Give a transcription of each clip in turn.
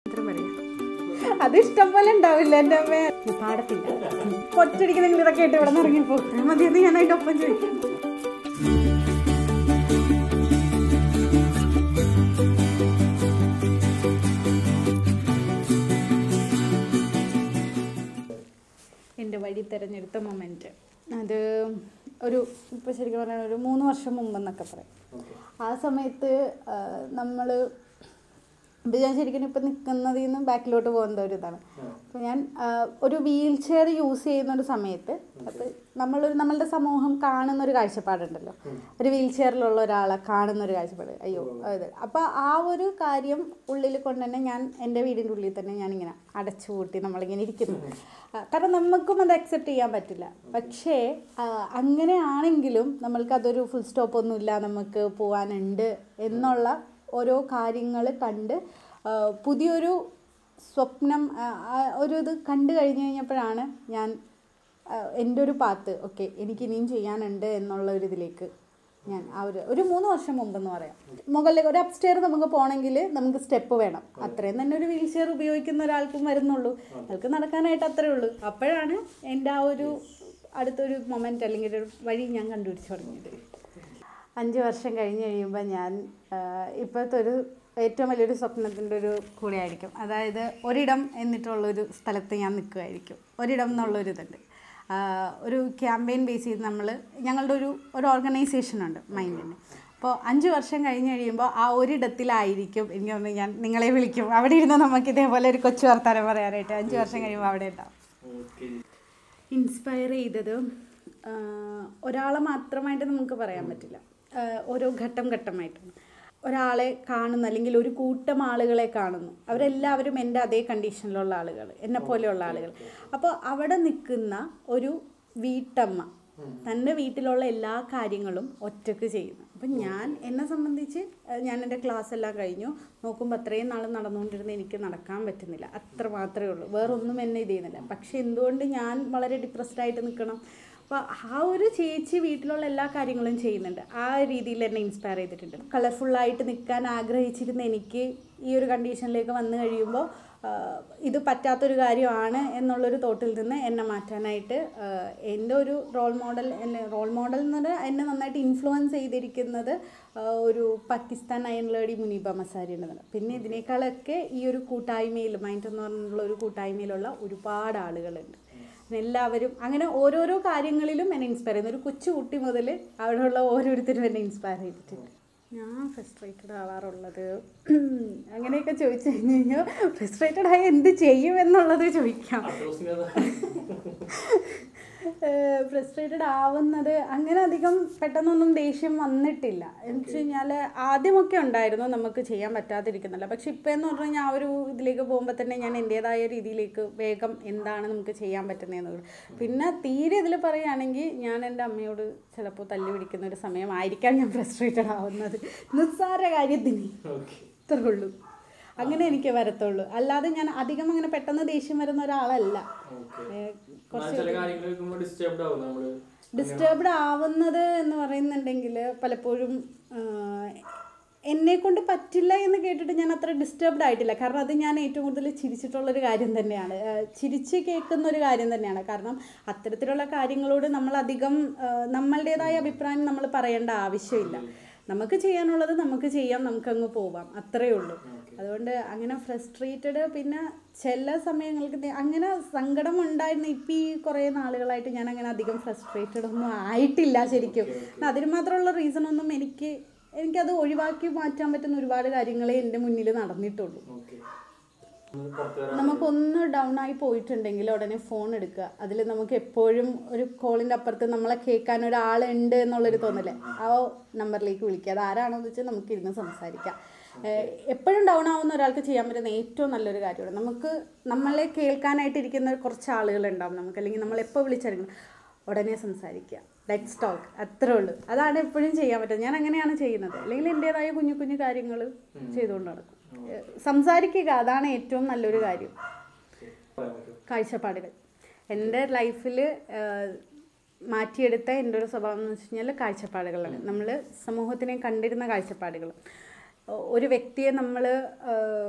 ഇത്രയും പറയാം അത് ഇഷ്ടം പോലെ ഉണ്ടാവില്ല എൻ്റെ അമ്മ പാടത്തില്ല ഒറ്റടിക്ക് നിങ്ങൾ ഇതൊക്കെ ആയിട്ട് ഇവിടെ നിന്ന് ഇറങ്ങിപ്പോ മതി അത് ഞാൻ അതിൻ്റെ ഒപ്പം ചോദിക്കാം എൻ്റെ വഴി തിരഞ്ഞെടുത്ത മൊമെൻറ്റ് അത് ഒരു ഇപ്പോൾ ശരിക്കും പറഞ്ഞാൽ ഒരു മൂന്ന് വർഷം മുമ്പെന്നൊക്കെ പറയും ആ സമയത്ത് നമ്മൾ ഇപ്പം ഞാൻ ശരിക്കും ഇപ്പം നിൽക്കുന്നതിൽ നിന്ന് ബാക്കിലോട്ട് പോകുന്ന ഒരു ഇതാണ് അപ്പോൾ ഞാൻ ആ, ഒരു വീൽ ചെയർ യൂസ് ചെയ്യുന്ന ഒരു സമയത്ത് അപ്പോൾ നമ്മളൊരു നമ്മളുടെ സമൂഹം കാണുന്ന ഒരു കാഴ്ചപ്പാടുണ്ടല്ലോ ഒരു വീൽ ചെയറിലുള്ള ഒരാളെ കാണുന്ന ഒരു കാഴ്ചപ്പാട് അയ്യോ അത് അപ്പോൾ ആ ഒരു കാര്യം ഉള്ളിൽ കൊണ്ട് തന്നെ ഞാൻ എൻ്റെ വീടിൻ്റെ ഉള്ളിൽ തന്നെ ഞാനിങ്ങനെ അടച്ചു പൂട്ടി നമ്മളിങ്ങനെ ഇരിക്കുന്നു ആ, കാരണം നമുക്കും അത് അക്സെപ്റ്റ് ചെയ്യാൻ പറ്റില്ല പക്ഷേ ആ, അങ്ങനെയാണെങ്കിലും നമ്മൾക്കതൊരു ഫുൾ സ്റ്റോപ്പ് ഒന്നുമില്ല നമുക്ക് പോകാനുണ്ട് എന്നുള്ള ഓരോ കാര്യങ്ങൾ കണ്ട് ആ, പുതിയൊരു സ്വപ്നം ആ, ആ, ഒരു ഇത് കണ്ടു കഴിഞ്ഞ് കഴിഞ്ഞപ്പോഴാണ് ഞാൻ ആ, എൻ്റെ ഒരു പാത്ത് ഓക്കെ എനിക്ക് ഇനിയും ചെയ്യാനുണ്ട് എന്നുള്ള ഒരു ഇതിലേക്ക് ഞാൻ ആ ഒരു ഒരു മൂന്ന് വർഷം മുമ്പെന്ന് പറയാം മുകളിലേക്ക് ഒരു അപ്സ്റ്റെയർ നമുക്ക് പോകണമെങ്കിൽ നമുക്ക് സ്റ്റെപ്പ് വേണം അത്രയും തന്നെ ഒരു വീൽ ചെയർ ഉപയോഗിക്കുന്ന ഒരാൾക്കും വരുന്നുള്ളൂ അയാൾക്ക് നടക്കാനായിട്ട് അത്രേ ഉള്ളൂ അപ്പോഴാണ് എൻ്റെ ആ ഒരു അടുത്തൊരു മൊമെൻ്റ് അല്ലെങ്കിൽ ഒരു വഴി ഞാൻ കണ്ടുപിടിച്ച് തുടങ്ങിയത് അഞ്ച് വർഷം കഴിഞ്ഞ് കഴിയുമ്പോൾ ഞാൻ ആഹ്, ഇപ്പോഴത്തെ ഒരു ഏറ്റവും വലിയൊരു സ്വപ്നത്തിൻ്റെ ഒരു കൂടെ ആയിരിക്കും അതായത് ഒരിടം എന്നിട്ടുള്ളൊരു സ്ഥലത്ത് ഞാൻ നിൽക്കുമായിരിക്കും ഒരിടം എന്നുള്ളൊരു ഇതുണ്ട് ആഹ്, ഒരു ക്യാമ്പയിൻ ബേസ് ചെയ്ത് നമ്മൾ ഞങ്ങളുടെ ഒരു ഒരു ഓർഗനൈസേഷൻ ഉണ്ട് മൈൻഡിന് അപ്പോൾ അഞ്ച് വർഷം കഴിഞ്ഞ് കഴിയുമ്പോൾ ആ ഒരിടത്തിലായിരിക്കും എനിക്ക് തോന്നുന്നു ഞാൻ നിങ്ങളെ വിളിക്കും അവിടെ ഇരുന്ന് നമുക്ക് ഇതേപോലെ ഒരു കൊച്ചു വർത്താനം പറയാനായിട്ട് അഞ്ച് വർഷം കഴിയുമ്പോൾ അവിടെ ഉണ്ടാവും ഇൻസ്പയർ ചെയ്തത് ആഹ്, ഒരാളെ മാത്രമായിട്ട് നമുക്ക് പറയാൻ പറ്റില്ല ആഹ്, ഓരോ ഘട്ടം ഘട്ടമായിട്ടാണ് ഒരാളെ കാണുന്നു അല്ലെങ്കിൽ ഒരു കൂട്ടം ആളുകളെ കാണുന്നു അവരെല്ലാവരും എൻ്റെ അതേ കണ്ടീഷനിലുള്ള ആളുകൾ എന്നെ പോലെയുള്ള ആളുകൾ അപ്പോൾ അവിടെ നിൽക്കുന്ന ഒരു വീട്ടമ്മ തൻ്റെ വീട്ടിലുള്ള എല്ലാ കാര്യങ്ങളും ഒറ്റക്ക് ചെയ്യുന്നു അപ്പം ഞാൻ എന്നെ സംബന്ധിച്ച് ഏഹ്, ഞാൻ എൻ്റെ ക്ലാസ് എല്ലാം കഴിഞ്ഞു നോക്കുമ്പോൾ അത്രയും നാൾ നടന്നുകൊണ്ടിരുന്ന എനിക്ക് നടക്കാൻ പറ്റുന്നില്ല അത്ര മാത്രമേ ഉള്ളൂ വേറൊന്നും എന്നെ ഇത് ചെയ്യുന്നില്ല പക്ഷെ എന്തുകൊണ്ട് ഞാൻ വളരെ ഡിപ്രസ്ഡ് ആയിട്ട് നിൽക്കണം അപ്പോൾ ആ ഒരു ചേച്ചി വീട്ടിലുള്ള എല്ലാ കാര്യങ്ങളും ചെയ്യുന്നുണ്ട് ആ രീതിയിൽ എന്നെ ഇൻസ്പയർ ചെയ്തിട്ടുണ്ട് കളർഫുള്ളായിട്ട് നിൽക്കാൻ ആഗ്രഹിച്ചിരുന്ന എനിക്ക് ഈ ഒരു കണ്ടീഷനിലേക്ക് വന്നു കഴിയുമ്പോൾ ആഹ്, ഇത് പറ്റാത്തൊരു കാര്യമാണ് എന്നുള്ളൊരു തോട്ടിൽ നിന്ന് എന്നെ മാറ്റാനായിട്ട് ആഹ്, എൻ്റെ ഒരു റോൾ മോഡൽ എന്നെ റോൾ മോഡൽ എന്ന് പറഞ്ഞാൽ എന്നെ നന്നായിട്ട് ഇൻഫ്ലുവൻസ് ചെയ്തിരിക്കുന്നത് ആഹ്, ഒരു പാകിസ്ഥാൻ അയൺ ലേഡി മുനീബ മസാരി എന്നതാണ് പിന്നെ ഇതിനേക്കാളൊക്കെ ഈ ഒരു കൂട്ടായ്മയിൽ മൈൻഡ് എന്ന് പറഞ്ഞുള്ള ഒരു കൂട്ടായ്മയിലുള്ള ഒരുപാട് ആളുകളുണ്ട് എല്ലാവരും അങ്ങനെ ഓരോരോ കാര്യങ്ങളിലും എന്നെ ഇൻസ്പയർ ചെയ്യുന്നു ഒരു കൊച്ചു കുട്ടി മുതൽ അവിടെയുള്ള ഓരോരുത്തരും എന്നെ ഇൻസ്പയർ ചെയ്തിട്ടുണ്ട് ഞാൻ ഫ്രസ്ട്രേറ്റഡ് ആവാറുള്ളത് അങ്ങനെയൊക്കെ ചോദിച്ചു കഴിഞ്ഞ് കഴിഞ്ഞാൽ ഫ്രസ്ട്രേറ്റഡ് ആയി എന്ത് ചെയ്യും എന്നുള്ളത് ചോദിക്കാം ഫ്രസ്ട്രേറ്റഡ് ആവുന്നത് അങ്ങനെ അധികം പെട്ടെന്നൊന്നും ദേഷ്യം വന്നിട്ടില്ല എന്ന് വെച്ച് കഴിഞ്ഞാൽ ആദ്യമൊക്കെ ഉണ്ടായിരുന്നു നമുക്ക് ചെയ്യാൻ പറ്റാതിരിക്കുന്നില്ല പക്ഷെ ഇപ്പം എന്ന് പറഞ്ഞു കഴിഞ്ഞാൽ ആ ഒരു ഇതിലേക്ക് പോകുമ്പോൾ തന്നെ ഞാൻ എൻ്റേതായ രീതിയിലേക്ക് വേഗം എന്താണ് നമുക്ക് ചെയ്യാൻ പറ്റുന്നതെന്നുള്ളത് പിന്നെ തീരെ ഇതിൽ പറയുകയാണെങ്കിൽ ഞാൻ എൻ്റെ അമ്മയോട് ചിലപ്പോൾ തല്ലി പിടിക്കുന്ന ഒരു സമയമായിരിക്കാം ഞാൻ ഫ്രസ്ട്രേറ്റഡ് ആവുന്നത് നിസ്സാര കാര്യത്തിന് ഇത്രേ ഉള്ളൂ അങ്ങനെ എനിക്ക് വരത്തുള്ളൂ അല്ലാതെ ഞാൻ അധികം അങ്ങനെ പെട്ടെന്ന് ദേഷ്യം വരുന്ന ഒരാളല്ല ഏഹ് ചില കാര്യങ്ങൾ കേൾക്കുമ്പോൾ ഡിസ്റ്റർബ്ഡ് ആവും നമ്മള് ഡിസ്റ്റർബ്ഡ് ആവുന്നത് എന്ന് പറയുന്നുണ്ടെങ്കിൽ പലപ്പോഴും എന്നെ കൊണ്ട് പറ്റില്ല എന്ന് കേട്ടിട്ട് ഞാൻ അത്ര ഡിസ്റ്റർബ്ഡ് ആയിട്ടില്ല കാരണം അത് ഞാൻ ഏറ്റവും കൂടുതൽ ചിരിച്ചിട്ടുള്ളൊരു കാര്യം തന്നെയാണ് ആ, ചിരിച്ച് കേൾക്കുന്ന ഒരു കാര്യം തന്നെയാണ് കാരണം അത്തരത്തിലുള്ള കാര്യങ്ങളോട് നമ്മളധികം ആ, നമ്മളുടേതായ അഭിപ്രായം നമ്മൾ പറയേണ്ട ആവശ്യമില്ല നമുക്ക് ചെയ്യാനുള്ളത് നമുക്ക് ചെയ്യാം നമുക്കങ്ങ് പോവാം അത്രയേ ഉള്ളൂ അതുകൊണ്ട് അങ്ങനെ ഫ്രസ്ട്രേറ്റഡ് പിന്നെ ചില സമയങ്ങൾക്ക് ദേ- അങ്ങനെ സങ്കടം ഉണ്ടായിരുന്നു ഇപ്പം ഈ കുറേ നാളുകളായിട്ട് ഞാൻ അങ്ങനെ അധികം ഫ്രസ്ട്രേറ്റഡ് ഒന്നും ആയിട്ടില്ല ശരിക്കും അതിന് മാത്രമുള്ള റീസൺ ഒന്നും എനിക്ക് എനിക്കത് ഒഴിവാക്കി മാറ്റാൻ പറ്റുന്ന ഒരുപാട് കാര്യങ്ങളെ എൻ്റെ മുന്നിൽ നടന്നിട്ടുള്ളൂ ഓക്കെ പുറത്ത് വരാൻ നമുക്കൊന്ന് ഡൗൺ ആയി പോയിട്ടുണ്ടെങ്കിൽ ഉടനെ ഫോൺ എടുക്കുക അതിൽ നമുക്ക് എപ്പോഴും ഒരു കോളിൻ്റെ അപ്പുറത്ത് നമ്മളെ കേൾക്കാൻ ഒരാളുണ്ട് എന്നുള്ളൊരു തോന്നല്ലേ ആ നമ്പറിലേക്ക് വിളിക്കുക അത് ആരാണോ എന്ന് വെച്ചാൽ നമുക്ക് ഇരുന്ന് സംസാരിക്കാം ഏഹ് എപ്പോഴും ഡൗൺ ആവുന്ന ഒരാൾക്ക് ചെയ്യാൻ പറ്റുന്ന ഏറ്റവും നല്ലൊരു കാര്യമാണ് നമുക്ക് നമ്മളെ കേൾക്കാനായിട്ട് ഇരിക്കുന്ന കുറച്ച് ആളുകളുണ്ടാവും നമുക്ക് അല്ലെങ്കിൽ നമ്മൾ എപ്പോൾ വിളിച്ചിറങ്ങണം ഉടനെ സംസാരിക്കുക ലെറ്റ്സ് ടോക്ക് അത്രേ ഉള്ളൂ അതാണ് എപ്പോഴും ചെയ്യാൻ പറ്റുന്നത് ഞാൻ അങ്ങനെയാണ് ചെയ്യുന്നത് അല്ലെങ്കിൽ എൻ്റേതായ കുഞ്ഞു കുഞ്ഞു കാര്യങ്ങൾ ചെയ്തുകൊണ്ട് നടക്കും ഏഹ് സംസാരിക്കുക അതാണ് ഏറ്റവും നല്ലൊരു കാര്യം പറയാൻ പറ്റും കാഴ്ചപ്പാടുകൾ എൻ്റെ ലൈഫിൽ മാറ്റിയെടുത്ത എൻ്റെ ഒരു സ്വഭാവം എന്ന് വെച്ച് കഴിഞ്ഞാൽ കാഴ്ചപ്പാടുകളാണ് നമ്മൾ സമൂഹത്തിനെ കണ്ടിരുന്ന കാഴ്ചപ്പാടുകൾ ഒ- ഒരു വ്യക്തിയെ നമ്മൾ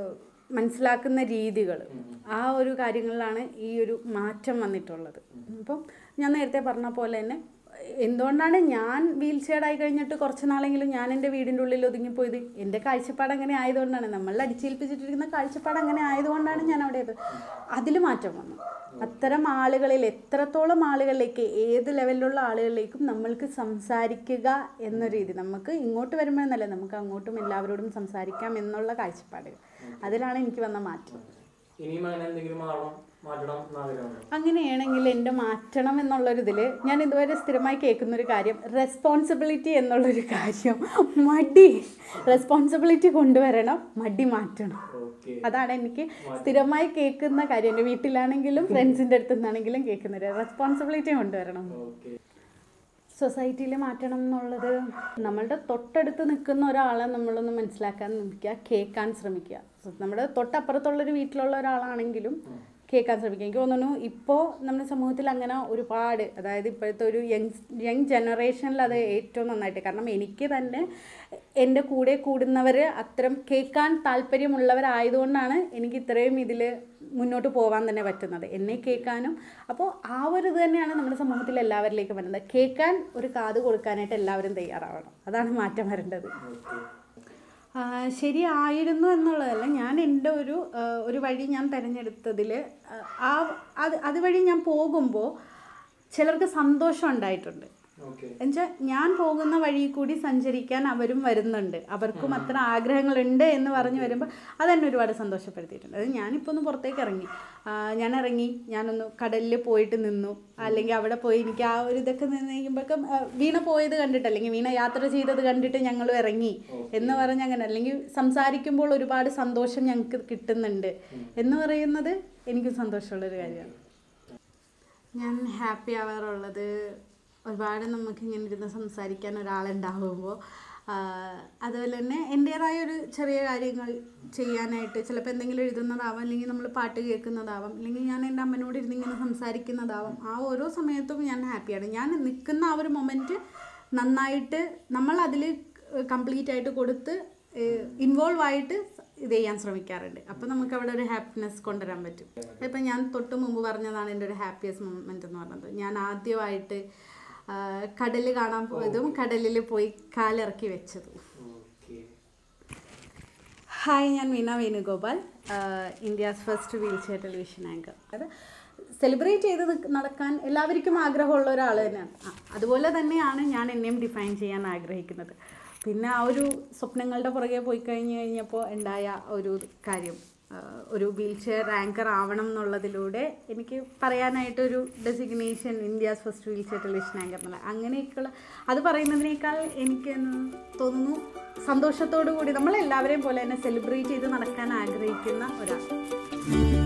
മനസ്സിലാക്കുന്ന രീതികൾ ആ ഒരു കാര്യങ്ങളിലാണ് ഈ ഒരു മാറ്റം വന്നിട്ടുള്ളത് അപ്പം ഞാൻ നേരത്തെ പറഞ്ഞ പോലെ തന്നെ എന്തുകൊണ്ടാണ് ഞാൻ വീൽ ചെയർ ആയി കഴിഞ്ഞിട്ട് കുറച്ച് നാളെങ്കിലും ഞാൻ എൻ്റെ വീടിൻ്റെ ഉള്ളിൽ ഒതുങ്ങിപ്പോയത് എൻ്റെ കാഴ്ചപ്പാട് അങ്ങനെ ആയതുകൊണ്ടാണ് നമ്മളിൽ അടിച്ചേൽപ്പിച്ചിട്ടിരിക്കുന്ന കാഴ്ചപ്പാട് അങ്ങനെ ആയതുകൊണ്ടാണ് ഞാൻ അവിടെ അതിൽ മാറ്റം വന്നു അത്തരം ആളുകളിൽ എത്രത്തോളം ആളുകളിലേക്ക് ഏത് ലെവലിലുള്ള ആളുകളിലേക്കും നമ്മൾക്ക് സംസാരിക്കുക എന്ന രീതി നമുക്ക് ഇങ്ങോട്ട് വരുമ്പോഴെന്നല്ല നമുക്ക് അങ്ങോട്ടും എല്ലാവരോടും സംസാരിക്കാം എന്നുള്ള കാഴ്ചപ്പാട് അതിലാണ് എനിക്ക് വന്ന മാറ്റം ഇനിയും അങ്ങനെ എന്തെങ്കിലും മാറണം മാറ്റണം എന്ന് ആഗ്രഹമുണ്ടോ അങ്ങനെയാണെങ്കിൽ എൻ്റെ മാറ്റണം എന്നുള്ളൊരിതിൽ ഞാൻ ഇതുവരെ സ്ഥിരമായി കേൾക്കുന്ന ഒരു കാര്യം റെസ്പോൺസിബിലിറ്റി എന്നുള്ളൊരു കാര്യം മടി റെസ്പോൺസിബിലിറ്റി കൊണ്ടുവരണം മടി മാറ്റണം ഓക്കെ അതാണ് എനിക്ക് സ്ഥിരമായി കേൾക്കുന്ന കാര്യം എൻ്റെ വീട്ടിലാണെങ്കിലും ഫ്രണ്ട്സിൻ്റെ അടുത്ത് നിന്നാണെങ്കിലും കേൾക്കുന്നത് റെസ്പോൺസിബിലിറ്റി കൊണ്ടുവരണം ഓക്കെ സൊസൈറ്റിയിൽ മാറ്റണം എന്നുള്ളത് നമ്മളുടെ തൊട്ടടുത്ത് നിൽക്കുന്ന ഒരാളെ നമ്മളൊന്ന് മനസ്സിലാക്കാൻ ശ്രമിക്കുക കേൾക്കാൻ ശ്രമിക്കുക So, നമ്മുടെ തൊട്ടപ്പുറത്തുള്ളൊരു വീട്ടിലുള്ള ഒരാളാണെങ്കിലും കേൾക്കാൻ ശ്രമിക്കുക എനിക്ക് തോന്നുന്നു ഇപ്പോൾ നമ്മുടെ സമൂഹത്തിൽ അങ്ങനെ ഒരുപാട് അതായത് ഇപ്പോഴത്തെ ഒരു യങ് യങ് ജനറേഷനിൽ അത് ഏറ്റവും നന്നായിട്ട് കാരണം എനിക്ക് തന്നെ എൻ്റെ കൂടെ കൂടുന്നവർ അത്തരം കേൾക്കാൻ താല്പര്യമുള്ളവരായതുകൊണ്ടാണ് എനിക്ക് ഇത്രയും ഇതിൽ മുന്നോട്ട് പോകാൻ തന്നെ പറ്റുന്നത് എന്നെ കേൾക്കാനും അപ്പോൾ ആ ഒരു ഇത് തന്നെയാണ് നമ്മുടെ സമൂഹത്തിൽ എല്ലാവരിലേക്കും വരുന്നത് കേൾക്കാൻ ഒരു കാത് കൊടുക്കാനായിട്ട് എല്ലാവരും തയ്യാറാവണം അതാണ് മാറ്റം വരേണ്ടത് ഓക്കെ ആ, ശരിയായിരുന്നു എന്നുള്ളതല്ല ഞാൻ എൻ്റെ ഒരു ആ, ഒരു വഴി ഞാൻ തിരഞ്ഞെടുത്തതിൽ ആ അത് അതുവഴി ഞാൻ പോകുമ്പോൾ ചിലർക്ക് സന്തോഷം ഉണ്ടായിട്ടുണ്ട് ഓക്കെ എന്നുവെച്ചാൽ ഞാൻ പോകുന്ന വഴി കൂടി സഞ്ചരിക്കാൻ അവരും വരുന്നുണ്ട് അവർക്കും അത്ര ആഗ്രഹങ്ങളുണ്ട് എന്ന് പറഞ്ഞു വരുമ്പോൾ അതെന്നെ ഒരുപാട് സന്തോഷപ്പെടുത്തിയിട്ടുണ്ട് അത് ഞാനിപ്പോൾ ഒന്ന് പുറത്തേക്ക് ഇറങ്ങി ആ, ഞാൻ ഇറങ്ങി ഞാനൊന്ന് കടലിൽ പോയിട്ട് നിന്നു അല്ലെങ്കിൽ അവിടെ പോയി എനിക്ക് ആ ഒരു ഇതൊക്കെ നിന്നിരിക്കുമ്പോഴേക്കും വീണ പോയത് കണ്ടിട്ട് അല്ലെങ്കിൽ വീണ യാത്ര ചെയ്തത് കണ്ടിട്ട് ഞങ്ങൾ ഇറങ്ങി എന്ന് പറഞ്ഞ് അങ്ങനെ അല്ലെങ്കിൽ സംസാരിക്കുമ്പോൾ ഒരുപാട് സന്തോഷം ഞങ്ങൾക്ക് കിട്ടുന്നുണ്ട് എന്ന് പറയുന്നത് എനിക്ക് സന്തോഷമുള്ളൊരു കാര്യമാണ് ഞാൻ ഹാപ്പി ആവാറുള്ളത് ഒരുപാട് നമുക്ക് ഇങ്ങനെ ഇരുന്ന് സംസാരിക്കാൻ ഒരാളുണ്ടാവുമ്പോൾ അതുപോലെ തന്നെ എൻ്റേതായ ഒരു ചെറിയ കാര്യങ്ങൾ ചെയ്യാനായിട്ട് ചിലപ്പോൾ എന്തെങ്കിലും എഴുതുന്നതാവാം അല്ലെങ്കിൽ നമ്മൾ പാട്ട് കേൾക്കുന്നതാവാം അല്ലെങ്കിൽ ഞാൻ എൻ്റെ അമ്മനോട് ഇരുന്ന് ഇങ്ങനെ സംസാരിക്കുന്നതാവാം ആ ഓരോ സമയത്തും ഞാൻ ഹാപ്പിയാണ് ഞാൻ നിൽക്കുന്ന ആ ഒരു മൊമെൻറ്റ് നന്നായിട്ട് നമ്മൾ അതിൽ കംപ്ലീറ്റ് ആയിട്ട് കൊടുത്ത് ഇൻവോൾവ് ആയിട്ട് ഇത് ചെയ്യാൻ ശ്രമിക്കാറുണ്ട് അപ്പോൾ നമുക്ക് അവിടെ ഒരു ഹാപ്പിനെസ് കൊണ്ടുവരാൻ പറ്റും ഇപ്പം ഞാൻ തൊട്ട് മുമ്പ് പറഞ്ഞതാണ് എൻ്റെ ഒരു ഹാപ്പിയസ്റ്റ് മൊമെൻ്റ് എന്ന് പറയുന്നത് ഞാൻ ആദ്യമായിട്ട് കടൽ കാണാൻ പോയതും കടലിൽ പോയി കാലിറക്കി വെച്ചതും ഓക്കെ ഹായ് ഞാൻ Veena Venugopal India's first wheelchair television anchor അത് സെലിബ്രേറ്റ് ചെയ്ത് നിക്ക് നടക്കാൻ എല്ലാവർക്കും ആഗ്രഹമുള്ള ഒരാൾ തന്നെയാണ് ആ, അതുപോലെ തന്നെയാണ് ഞാൻ എന്നെയും ഡിഫൈൻ ചെയ്യാൻ ആഗ്രഹിക്കുന്നത് പിന്നെ ആ ഒരു സ്വപ്നങ്ങളുടെ പുറകെ പോയി കഴിഞ്ഞ് കഴിഞ്ഞപ്പോൾ ഉണ്ടായ ഒരു കാര്യം ആ, ഒരു വീൽ ചെയർ ആങ്കർ ആവണം എന്നുള്ളതിലൂടെ എനിക്ക് പറയാനായിട്ടൊരു designation India's first wheelchair television anchor എന്നുള്ള അങ്ങനെയൊക്കെയുള്ള അത് പറയുന്നതിനേക്കാൾ എനിക്ക് തോന്നുന്നു സന്തോഷത്തോടു കൂടി നമ്മളെല്ലാവരെയും പോലെ തന്നെ സെലിബ്രേറ്റ് ചെയ്ത് നടക്കാൻ ആഗ്രഹിക്കുന്ന ഒരാൾ